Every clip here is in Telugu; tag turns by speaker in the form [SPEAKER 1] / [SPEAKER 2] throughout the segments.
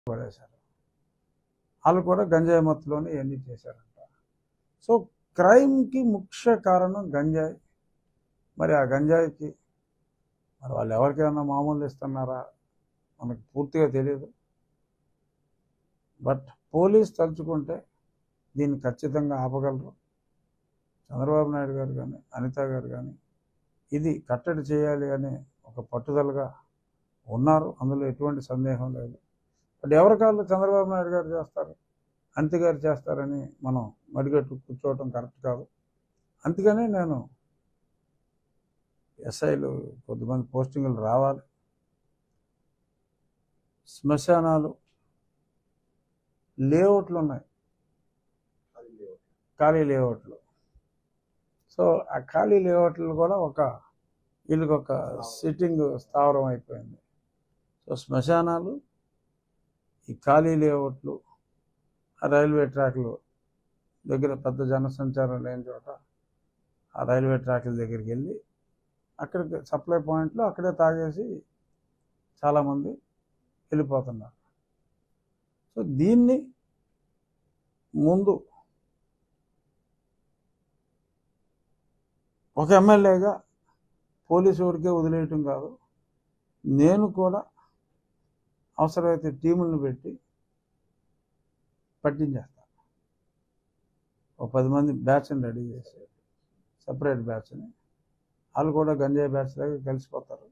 [SPEAKER 1] పడేశారు వాళ్ళు కూడా గంజాయి మత్తులోనే ఇవన్నీ చేశారంట సో క్రైమ్కి ముఖ్య కారణం గంజాయి మరి ఆ గంజాయికి మరి వాళ్ళు ఎవరికైనా మామూలు ఇస్తున్నారా మనకు పూర్తిగా తెలియదు బట్ పోలీస్ తలుచుకుంటే దీన్ని ఖచ్చితంగా ఆపగలరు చంద్రబాబు నాయుడు గారు కానీ అనిత గారు కానీ ఇది కట్టడి చేయాలి అనే ఒక పట్టుదలగా ఉన్నారు అందులో ఎటువంటి సందేహం లేదు బట్ ఎవరి కాళ్ళు చంద్రబాబు నాయుడు గారు చేస్తారు అంతి గారు చేస్తారని మనం మడిగట్టు కూర్చోవటం కరెక్ట్ కాదు అందుకనే నేను ఎస్ఐలు కొద్దిమంది పోస్టింగులు రావాలి శ్మశానాలు లేఅవుట్లు ఉన్నాయి ఖాళీ లేఅవుట్లు సో ఆ ఖాళీ లేఅవుట్లు కూడా ఒక వీళ్ళకి ఒక సిట్టింగ్ స్థావరం అయిపోయింది సో శ్మశానాలు ఈ ఖాళీ లేఅవుట్లు ఆ రైల్వే ట్రాక్లు దగ్గర పెద్ద జనసంచారం లేని చోట ఆ రైల్వే ట్రాక్ల దగ్గరికి వెళ్ళి అక్కడికి సప్లై పాయింట్లో అక్కడే తాగేసి చాలామంది వెళ్ళిపోతున్నారు సో దీన్ని ముందు ఒక ఎమ్మెల్యేగా పోలీసు వాడికే వదిలేయటం కాదు నేను కూడా అవసరమైతే టీములను పెట్టి పట్టించేస్తాను ఒక పది మంది బ్యాచ్ని రెడీ చేసి సపరేట్ బ్యాచ్ని వాళ్ళు కూడా గంజాయి బ్యాచ్ లాగా కలిసిపోతారు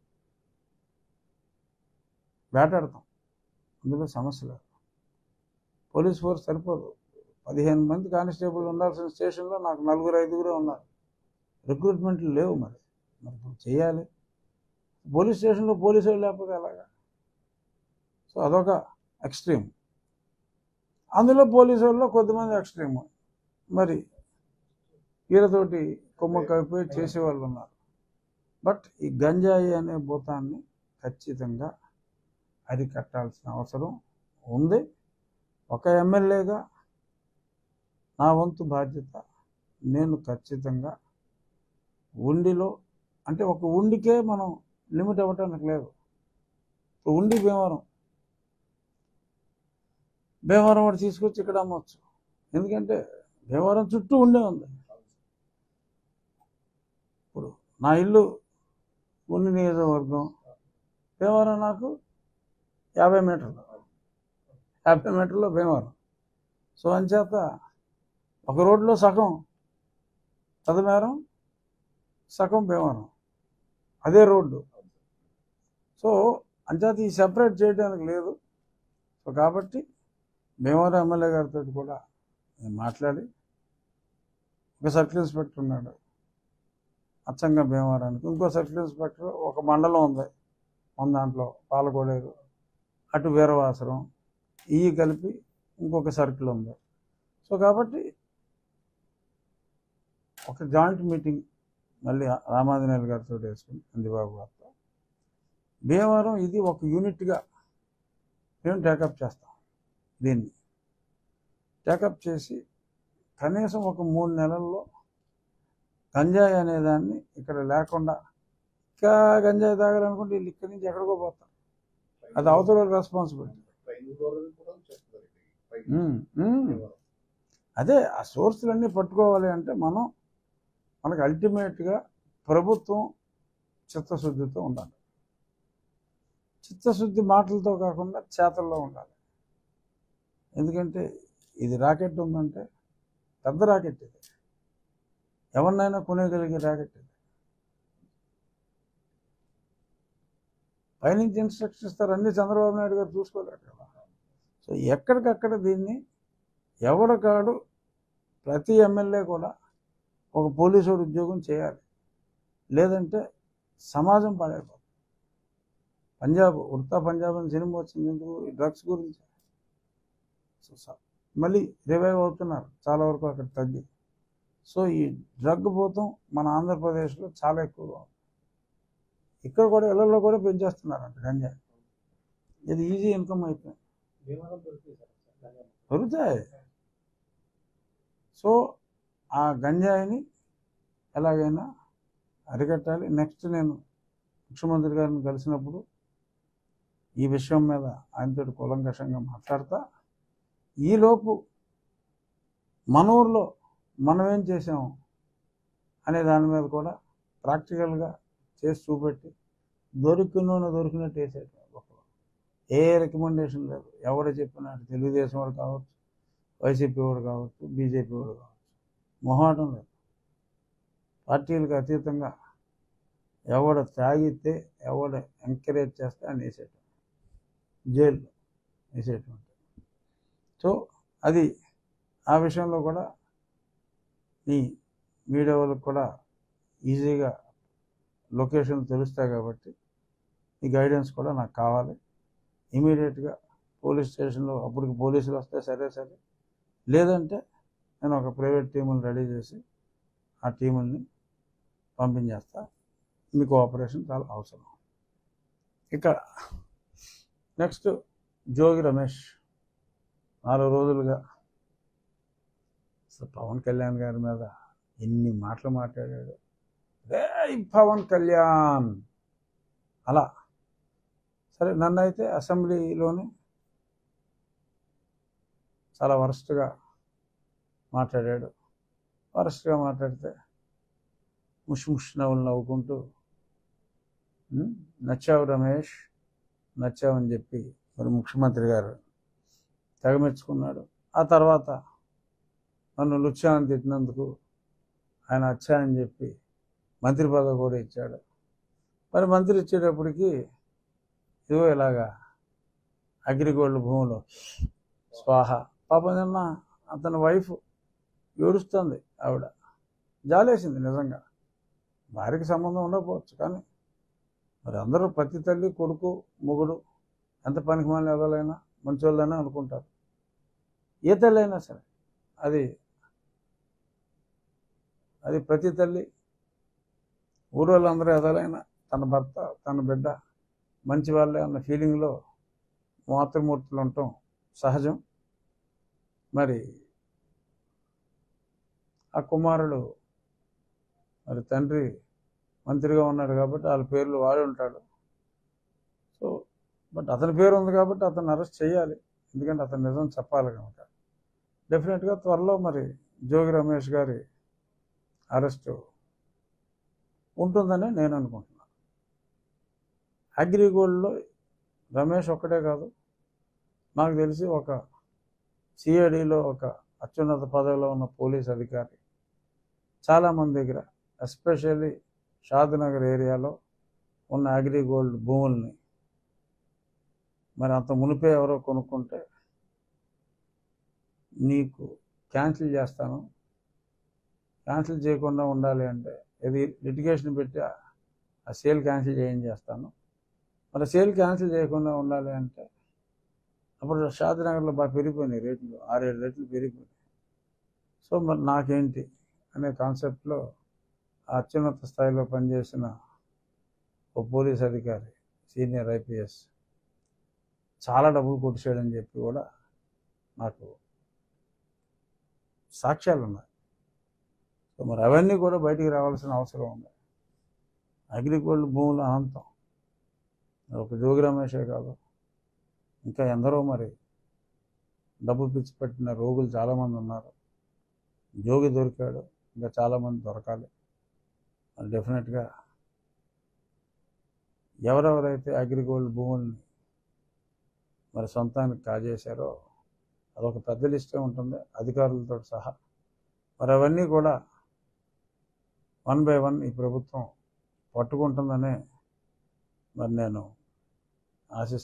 [SPEAKER 1] వేటాడతాం అందులో సమస్య లేదు పోలీస్ ఫోర్స్ సరిపోదు పదిహేను మంది కానిస్టేబుల్ ఉండాల్సిన స్టేషన్లో నాకు నలుగురు ఐదుగురే ఉన్నారు రిక్రూట్మెంట్లు లేవు మరి మరి ఇప్పుడు చేయాలి పోలీస్ స్టేషన్లో పోలీసు వాళ్ళు లేకపోతే ఎలాగా సో అదొక ఎక్స్ట్రీమ్ అందులో పోలీసు వాళ్ళు కొద్దిమంది ఎక్స్ట్రీమ్ మరి వీళ్ళతోటి కొమ్మ కలిపి చేసేవాళ్ళు ఉన్నారు బట్ ఈ గంజాయి అనే భూతాన్ని ఖచ్చితంగా అరికట్టాల్సిన అవసరం ఉంది ఒక ఎమ్మెల్యేగా నా వంతు బాధ్యత నేను ఖచ్చితంగా ఉండిలో అంటే ఒక ఉండికే మనం లిమిట్ అవ్వటానికి లేదు ఇప్పుడు ఉండి భీమవరం భీమవరం వాడు తీసుకొచ్చి ఇక్కడ అమ్మవచ్చు ఎందుకంటే భీమవరం చుట్టూ ఉండే ఉంది ఇప్పుడు నా ఇల్లు ఉండి నియోజకవర్గం భీమవరం నాకు యాభై మీటర్లు యాభై మీటర్లో భీమవరం సో అంచేత ఒక రోడ్లో సగం పదమేరం సగం భీమవరం అదే రోడ్డు సో అంచేత ఈ సెపరేట్ చేయడానికి లేదు సో కాబట్టి భీమవరం ఎమ్మెల్యే గారితో కూడా నేను మాట్లాడి ఒక సర్కిల్ ఇన్స్పెక్టర్ ఉన్నాడు అచ్చంగా భీమవరానికి ఇంకో సర్కిల్ ఇన్స్పెక్టర్ ఒక మండలం ఉంది మన దాంట్లో పాలకోడేరు అటు వీరవాసరం ఇవి కలిపి ఇంకొక సర్కిల్ ఉంది సో కాబట్టి ఒక జాయింట్ మీటింగ్ మళ్ళీ రామాంజనేయులు గారితో వేసుకుని చంద్రబాబు గారితో భీమవరం ఇది ఒక యూనిట్గా మేము టేకప్ చేస్తాం దీన్ని టేకప్ చేసి కనీసం ఒక మూడు నెలల్లో గంజాయి అనేదాన్ని ఇక్కడ లేకుండా ఇంకా గంజాయి తాగాలనుకుంటే వీళ్ళు ఇక్కడి నుంచి ఎక్కడికో పోతారు అది అవతల రెస్పాన్సిబిలిటీ అదే ఆ సోర్సులన్నీ పట్టుకోవాలి అంటే మనం మనకు అల్టిమేట్గా ప్రభుత్వం చిత్తశుద్ధితో ఉండాలి చిత్తశుద్ధి మాటలతో కాకుండా చేతల్లో ఉండాలి ఎందుకంటే ఇది రాకెట్ ఉందంటే పెద్ద రాకెట్ ఇది ఎవరినైనా కొనేయగలిగే రాకెట్ ఇది పైనుంచి ఇన్స్ట్రక్షన్ ఇస్తారు అన్ని చంద్రబాబు నాయుడు గారు చూసుకోలేరు కదా సో ఎక్కడికక్కడ దీన్ని ఎవరికాడు ప్రతి ఎమ్మెల్యే కూడా ఒక పోలీసు ఉద్యోగం చేయాలి లేదంటే సమాజం పాడైపోతుంది పంజాబ్ ఉడతా పంజాబ్ అని సినిమా వచ్చింది ఎందుకు ఈ డ్రగ్స్ గురించి సో స- మళ్ళీ రివైవ్ అవుతున్నారు చాలా వరకు అక్కడ తగ్గి సో ఈ డ్రగ్ భూతం మన ఆంధ్రప్రదేశ్లో చాలా ఎక్కువగా ఉంది ఇక్కడ కూడా ఇళ్లలో కూడా పెంచేస్తున్నారంట గంజాయి ఇది ఈజీ ఇన్కమ్ అయిపోయింది దొరుకుతాయి సో ఆ గంజాయిని ఎలాగైనా అరికట్టాలి నెక్స్ట్ నేను ముఖ్యమంత్రి గారిని కలిసినప్పుడు ఈ విషయం మీద ఆయనతో కూలంకషంగా మాట్లాడతా ఈలోపు మన ఊర్లో మనం ఏం చేసాము అనే దాని మీద కూడా ప్రాక్టికల్గా చేసి చూపెట్టి దొరికిన దొరికినట్టు వేసేట ఒకరు ఏ రికమెండేషన్ లేదు ఎవరు చెప్పినా అటు తెలుగుదేశం వాడు కావచ్చు వైసీపీ వాడు కావచ్చు బీజేపీ వాడు కావచ్చు మొహాటం లేదు పార్టీలకు అతీతంగా ఎవడ తాగితే ఎవడ ఎంకరేజ్ చేస్తే అని వేసేయటం జైల్లో వేసేటువంటి సో అది ఆ విషయంలో కూడా ఈ మీడియా వాళ్ళకి కూడా ఈజీగా లొకేషన్ తెలుస్తాయి కాబట్టి ఈ గైడెన్స్ కూడా నాకు కావాలి ఇమీడియట్గా పోలీస్ స్టేషన్లో అప్పటికి పోలీసులు వస్తే సరే సరే లేదంటే నేను ఒక ప్రైవేట్ టీముని రెడీ చేసి ఆ టీముల్ని పంపించేస్తా మీకు ఆపరేషన్ చాలా అవసరం ఇక నెక్స్ట్ జోగి రమేష్ నాలుగు రోజులుగా అసలు పవన్ కళ్యాణ్ గారి మీద ఎన్ని మాటలు మాట్లాడాడు రే పవన్ కళ్యాణ్ అలా సరే నన్ను అయితే అసెంబ్లీలోనే చాలా వరస్ట్గా మాట్లాడాడు వరస్ట్గా మాట్లాడితే ముష్ ముష్ నవ్వులు నవ్వుకుంటూ "ఉమ్, నచ్చావు రమేష్ నచ్చావని చెప్పి మరి ముఖ్యమంత్రి గారు తెగమెచ్చుకున్నాడు ఆ తర్వాత నన్ను లుచ్చా అని తిట్టినందుకు ఆయన అచ్చా అని చెప్పి మంత్రి పదవి కూడా ఇచ్చాడు మరి మంత్రి ఇచ్చేటప్పటికి ఇదిగో ఇలాగా అగ్రిగోల్డ్ భూములు స్వాహ పాపం నిన్న అతని వైఫ్ ఏడుస్తుంది ఆవిడ జాలేసింది నిజంగా భార్యకి సంబంధం ఉండకపోవచ్చు కానీ మరి అందరూ ప్రతి తల్లి కొడుకు మొగుడు ఎంత పనికి మాలిన ఎవరైనా మంచోళ్ళైనా అనుకుంటారు ఏ తల్లి అయినా సరే అది అది ప్రతి తల్లి ఊరు వాళ్ళందరూ ఎదలైనా తన భర్త తన బిడ్డ మంచి వాళ్ళే అన్న ఫీలింగ్లో మాతృమూర్తులు ఉండటం సహజం మరి ఆ కుమారుడు మరి తండ్రి మంత్రిగా ఉన్నాడు కాబట్టి వాళ్ళ పేర్లు వాడి ఉంటాడు సో బట్ అతని పేరు ఉంది కాబట్టి అతను అరెస్ట్ చేయాలి ఎందుకంటే అతను నిజం చెప్పాలి కనుక డెఫినెట్గా త్వరలో మరి జోగి రమేష్ గారి అరెస్టు ఉంటుందని నేను అనుకుంటున్నాను అగ్రిగోల్డ్లో రమేష్ ఒక్కడే కాదు నాకు తెలిసి ఒక సిఐడిలో ఒక అత్యున్నత పదవిలో ఉన్న పోలీస్ అధికారి చాలామంది దగ్గర ఎస్పెషల్లీ షాద్నగర్ ఏరియాలో ఉన్న అగ్రిగోల్డ్ భూముల్ని మరి అంత మునిపే ఎవరో కొనుక్కుంటే నీకు క్యాన్సిల్ చేస్తాను క్యాన్సిల్ చేయకుండా ఉండాలి అంటే ఇది లిటిగేషన్ పెట్టి ఆ- ఆ సేల్ క్యాన్సిల్ చేయం చేస్తాను మరి సేల్ క్యాన్సిల్ చేయకుండా ఉండాలి అంటే అప్పుడు షాద్నగర్లో బాగా పెరిగిపోయినాయి రేట్లు ఆరేడు రేట్లు పెరిగిపోయినాయి సో మరి నాకేంటి అనే కాన్సెప్ట్లో ఆ అత్యున్నత స్థాయిలో పనిచేసిన ఓ పోలీస్ అధికారి సీనియర్ ఐపీఎస్ చాలా డబ్బులు కొట్టేసాడని చెప్పి కూడా నాకు సాక్ష్యాలు ఉన్నాయి సో మరి అవన్నీ కూడా బయటికి రావాల్సిన అవసరం ఉంది అగ్రిగోల్డ్ భూములు అనంతం మరి ఒక జోగి రమేషే కాదు ఇంకా ఎందరో మరి డబ్బు పిచ్చి పెట్టిన రోగులు చాలామంది ఉన్నారు జోగి దొరికాడు ఇంకా చాలామంది దొరకాలి మరి డెఫినెట్గా ఎవరెవరైతే అగ్రిగోల్డ్ భూముల్ని మరి సొంతానికి కాజేశారో అదొక పెద్ద లిస్టే ఉంటుంది అధికారులతో సహా మరి అవన్నీ కూడా వన్ బై వన్ ఈ ప్రభుత్వం పట్టుకుంటుందనే మరి నేను ఆశిస్తున్నాను